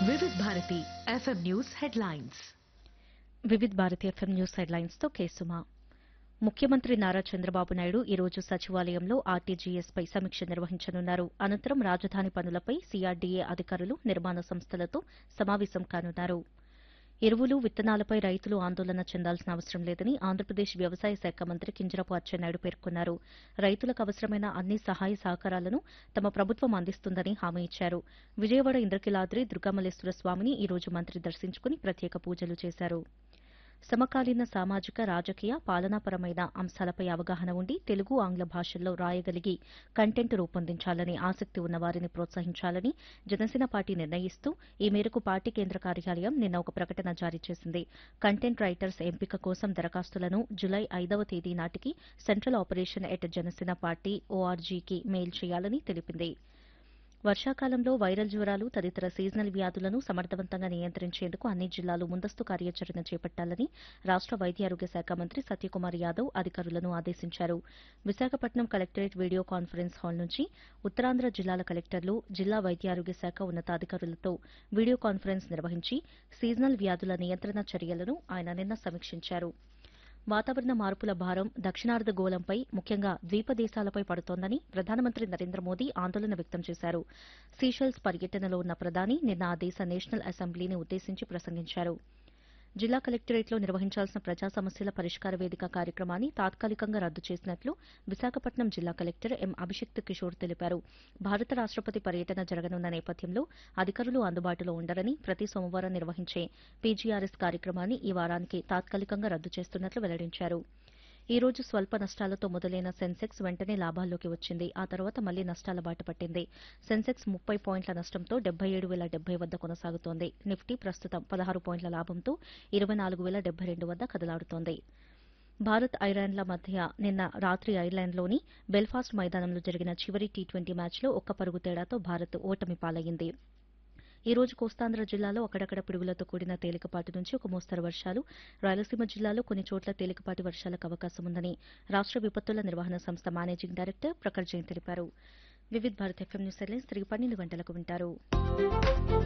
వివిధ Bharati FM news headlines Vividh Bharati FM news headlines తో కేసుమా ముఖ్యమంత్రి నారా చంద్రబాబు నాయుడు ఈ రోజు సచివాలయంలో ఆర్టీజీఎస్ పై సమీక్ష నిర్వహించనున్నారు అనంతరం రాజధాని పనులపై సీఆర్డీఏ అధికారులు నిర్మాణ సంస్థలతో సమావేశం కానున్నారు ఎరువులు విత్తనాలపై రైతులు ఆందోళన చెందాల్సిన అవసరం లేదని ఆంధ్రప్రదేశ్ వ్యవసాయ శాఖ మంత్రి కింజరపు అచ్చెన్నాయుడు పేర్కొన్నారు రైతులకు అవసరమైన అన్ని సహాయ సహకారాలను తమ ప్రభుత్వం అందిస్తుందని హామీ ఇచ్చారు విజయవాడ ఇంద్రకిలాద్రి దుర్గామల్లేశ్వర స్వామిని ఈ రోజు మంత్రి దర్శించుకుని ప్రత్యేక పూజలు చేశారు సమకాలీన సామాజిక రాజకీయ పాలనాపరమైన అంశాలపై అవగాహన ఉండి తెలుగు ఆంగ్ల భాషల్లో రాయగలిగి కంటెంట్ రూపొందించాలని ఆసక్తి ఉన్న వారిని ప్రోత్సహించాలని జనసేన పార్టీ నిర్ణయిస్తూ ఈ మేరకు పార్టీ కేంద్ర కార్యాలయం నిన్న ఒక ప్రకటన జారీ చేసింది కంటెంట్ రైటర్స్ ఎంపిక కోసం దరఖాస్తులను జులై ఐదవ తేదీ నాటికి central operation at Janasena party ఓఆర్జీకి మెయిల్ చేయాలని తెలిపింది వర్షాకాలంలో వైరల్ జ్వరాలు తదితర సీజనల్ వ్యాధులను సమర్థవంతంగా నియంత్రించేందుకు అన్ని జిల్లాలు ముందస్తు కార్యాచరణ చేపట్టాలని రాష్ట వైద్య ఆరోగ్య శాఖ మంత్రి సత్యకుమార్ యాదవ్ అధికారులను ఆదేశించారు Visakhapatnam collectorate video conference hall నుంచి ఉత్తరాంధ్ర జిల్లాల కలెక్టర్లు జిల్లా వైద్య ఆరోగ్య శాఖ ఉన్నతాధికారులతో వీడియో కాన్ఫరెన్స్ నిర్వహించి సీజనల్ వ్యాధుల నియంత్రణ చర్యలను ఆయన నిన్న సమీక్షించారు వాతావరణ మార్పుల భారం దక్షిణార్ధగోళంపై ముఖ్యంగా ద్వీప దేశాలపై పడుతోందని ప్రధానమంత్రి నరేంద్ర మోదీ ఆందోళన వ్యక్తం చేశారు సీషెల్స్ పర్యటనలో ఉన్న ప్రధాని నిన్న ఆ దేశ నేషనల్ అసెంబ్లీని ఉద్దేశించి ప్రసంగించారు జిల్లా కలెక్టరేట్లో నిర్వహించాల్సిన ప్రజా సమస్యల పరిష్కార వేదిక కార్యక్రమాన్ని తాత్కాలికంగా రద్దు చేసినట్లు విశాఖపట్నం జిల్లా కలెక్టర్ ఎం అభిషిక్త్ కిషోర్ తెలిపారు భారత రాష్టపతి పర్యటన జరగనున్న నేపథ్యంలో అధికారులు అందుబాటులో ఉండరని ప్రతి సోమవారం నిర్వహించే పీజీఆర్ఎస్ కార్యక్రమాన్ని ఈ వారానికి తాత్కాలికంగా రద్దు చేస్తున్నట్లు వెల్లడించారు ఈ రోజు స్వల్ప నష్టాలతో మొదలైన సెన్సెక్స్ వెంటనే లాభాల్లోకి వచ్చింది ఆ తర్వాత మళ్లీ నష్టాల బాట పట్టింది సెన్సెక్స్ ముప్పై పాయింట్ల నష్టంతో డెబ్బై ఏడు వేల డెబ్బై వద్ద కొనసాగుతోంది నిఫ్టీ ప్రస్తుతం పదహారు పాయింట్ల లాభంతో ఇరవై నాలుగు వేల డెబ్బై రెండు వద్ద కదలాడుతోంది భారత్ ఐర్లాండ్ల మధ్య నిన్న రాత్రి ఐర్లాండ్లోని బెల్ఫాస్ట్ మైదానంలో జరిగిన చివరి టీ ట్వంటీ మ్యాచ్లో ఒక్క పరుగు తేడాతో భారత్ ఓటమి పాలయ్యింది ఈ రోజు కోస్తాంధ్ర జిల్లాలో అక్కడక్కడ పిడుగులతో కూడిన తేలికపాటి నుంచి ఒక మోస్తరు వర్షాలు రాయలసీమ జిల్లాలో కొన్ని చోట్ల తేలికపాటి వర్షాలకు అవకాశం ఉందని రాష్ట విపత్తుల నిర్వహణ సంస్థ మేనేజింగ్ డైరెక్టర్ ప్రఖర్ జైన్ తెలిపారు Vividh Bharat FM news headlines తిరిగి పన్నెండు గంటలకు వింటారు